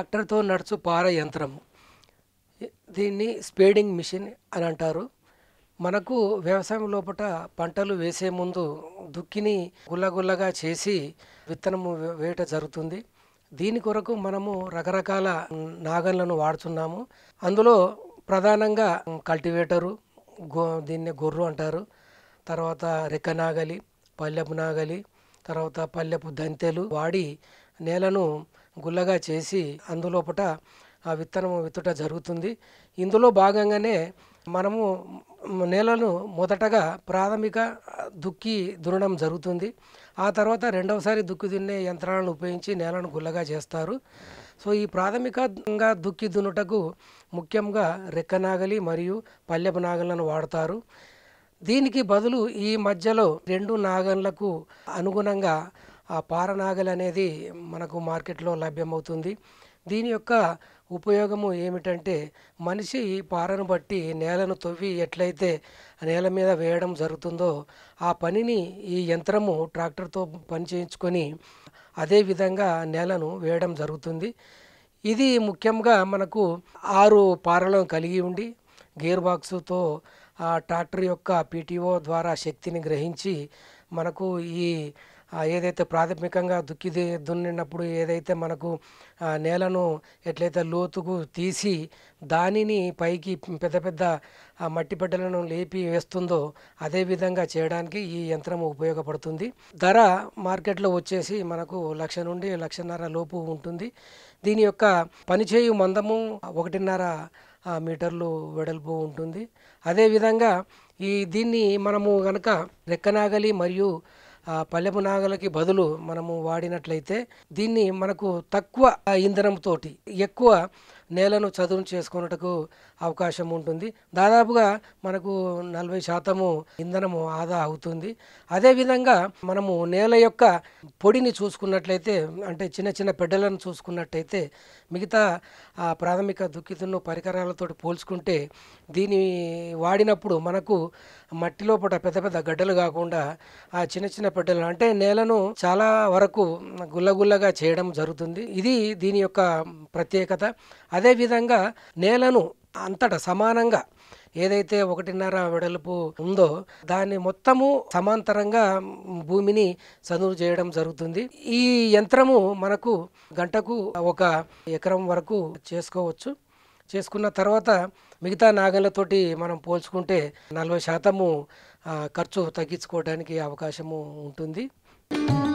ట్రాక్టర్తో నడుచు పార యంత్రం దీన్ని స్పేడింగ్ మిషన్ అని అంటారు మనకు వ్యవసాయం లోపల పంటలు వేసే ముందు దుక్కిని గుల్లగుల్లగా చేసి విత్తనము వే- వేయట జరుగుతుంది దీని కొరకు మనము రకరకాల నాగన్లను వాడుతున్నాము అందులో ప్రధానంగా కల్టివేటరు గో దీన్ని గొర్రు అంటారు తర్వాత రెక్క నాగలి పల్లెపు నాగలి తర్వాత పల్లెపు దంతెలు వాడి నేలను గుల్లగా చేసి అందులోపట ఆ విత్తనం విత్తుట జరుగుతుంది ఇందులో భాగంగానే మనము నేలను మొదటగా ప్రాథమిక దుక్కి దున్నడం జరుగుతుంది ఆ తర్వాత రెండవసారి దుక్కి దున్నే యంత్రాలను ఉపయోగించి నేలను గుల్లగా చేస్తారు సో ఈ ప్రాథమికంగా దుక్కి దున్నుటకు ముఖ్యంగా రెక్క నాగలి మరియు పల్లెపు నాగలను వాడతారు దీనికి బదులు ఈ మధ్యలో రెండు నాగన్లకు అనుగుణంగా ఆ పారనాగలి అనేది మనకు మార్కెట్లో లభ్యమవుతుంది దీని యొక్క ఉపయోగము ఏమిటంటే మనిషి ఈ పారను బట్టి నేలను తవ్వి ఎట్లయితే నేల మీద వేయడం జరుగుతుందో ఆ పనిని ఈ యంత్రము ట్రాక్టర్తో పని చేయించుకొని అదే విధంగా నేలను వేయడం జరుగుతుంది ఇది ముఖ్యంగా మనకు ఆరు పారలను కలిగి ఉండి గేర్ బాక్సుతో ఆ ట్రాక్టర్ యొక్క పీటీఓ ద్వారా శక్తిని గ్రహించి మనకు ఈ ఆ, ఏదైతే ప్రాథమికంగా దుక్కి ది- దున్నినప్పుడు ఏదైతే మనకు ఆ, నేలను ఎట్లయితే లోతుకు తీసి దానిని పైకి పెద్ద పెద్ద ఆ, మట్టి బిడ్డలను లేపి వేస్తుందో అదే విధంగా చేయడానికి ఈ యంత్రం ఉపయోగపడుతుంది ధర మార్కెట్లో వచ్చేసి మనకు లక్ష నుండి లక్షన్నర లోపు ఉంటుంది దీని యొక్క పనిచేయు మందము ఒకటిన్నర ఆ, మీటర్లు వెడల్పు ఉంటుంది అదేవిధంగా ఈ దీన్ని మనము గనక రెక్కనాగలి మరియు ఆ, పల్లెపు నాగలకి బదులు మనము వాడినట్లయితే దీన్ని మనకు తక్కువ ఆ, ఇంధనంతోటి ఎక్కువ నేలను చదును చేసుకున్నట్టుకు అవకాశం ఉంటుంది దాదాపుగా మనకు నలభై శాతము ఇంధనము ఆదా అవుతుంది అదేవిధంగా మనము నేల యొక్క పొడిని చూసుకున్నట్లయితే అంటే చిన్న చిన్న పెడ్డలను చూసుకున్నట్టయితే మిగతా ఆ, ప్రాథమిక దుక్కితున్న పరికరాలతో పోల్చుకుంటే దీని వాడినప్పుడు మనకు మట్టి లోపల పెద్ద పెద్ద గడ్డలు కాకుండా ఆ చిన్న చిన్న పెట్టెలు అంటే నేలను చాలా వరకు గుల్లగుల్లగా చేయడం జరుగుతుంది ఇది దీని యొక్క ప్రత్యేకత అదేవిధంగా నేలను అంతటా సమానంగా ఏదైతే ఒకటిన్నర వెడల్పు ఉందో దాన్ని మొత్తము సమాంతరంగా భూమిని చదువు చేయడం జరుగుతుంది ఈ యంత్రము మనకు గంటకు ఒక ఎకరం వరకు చేసుకోవచ్చు చేసుకున్న తర్వాత మిగతా నాగళ్ళతోటి మనం పోల్చుకుంటే నలభై శాతము ఆ, ఖర్చు తగ్గించుకోవడానికి అవకాశము ఉంటుంది